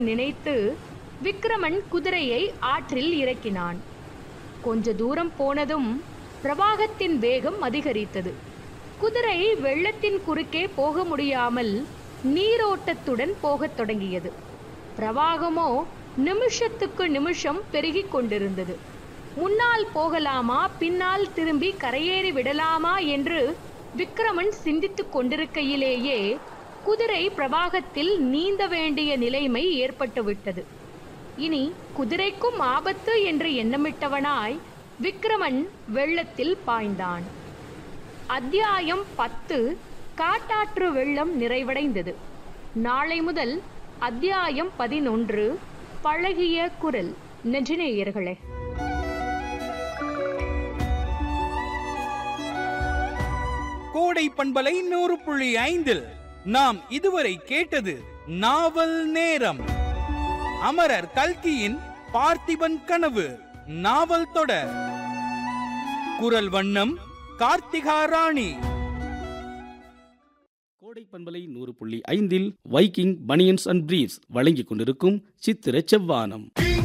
நினைத்து விக்ரமன் குதிரையை ஆற்றில் இறக்கினான் கொஞ்ச தூரம் போனதும் பிரவாகத்தின் வேகம் அதிகரித்தது குதிரை வெள்ளத்தின் குறுக்கே போக முடியாமல் நீரோட்டத்துடன் போகத் தொடங்கியது பிரவாகமோ நிமிஷத்துக்கு நிமிஷம் பெருகிக் கொண்டிருந்தது முன்னால் போகலாமா பின்னால் திரும்பி கரையேறி விடலாமா என்று விக்ரமன் சிந்தித்துக் கொண்டிருக்கையிலேயே குதிரை பிரவாகத்தில் நீந்த வேண்டிய நிலைமை ஏற்பட்டுவிட்டது இனி குதிரைக்கும் ஆபத்து என்று எண்ணமிட்டவனாய் விக்ரமன் வெள்ளத்தில் பாய்ந்தான் அத்தியாயம் பத்து காட்டாற்று வெள்ளம் நிறைவடைந்தது நாளை முதல் அத்தியாயம் பதினொன்று பழகிய குரல் நெஞ்சினேயர்களே கோடை பண்பலை நூறு புள்ளி ஐந்தில் நாம் இதுவரை கேட்டது நாவல் நேரம் அமரர் கல்கியின் பார்த்திபன் கனவு நாவல் தொடர் குரல் வண்ணம் கார்த்திகா ராணி கோடை பண்பலை நூறு புள்ளி ஐந்தில் வைக்கிங் பனியன்ஸ் அண்ட் பிரீவ்ஸ் வழங்கிக் கொண்டிருக்கும் சித்திர செவ்வானம்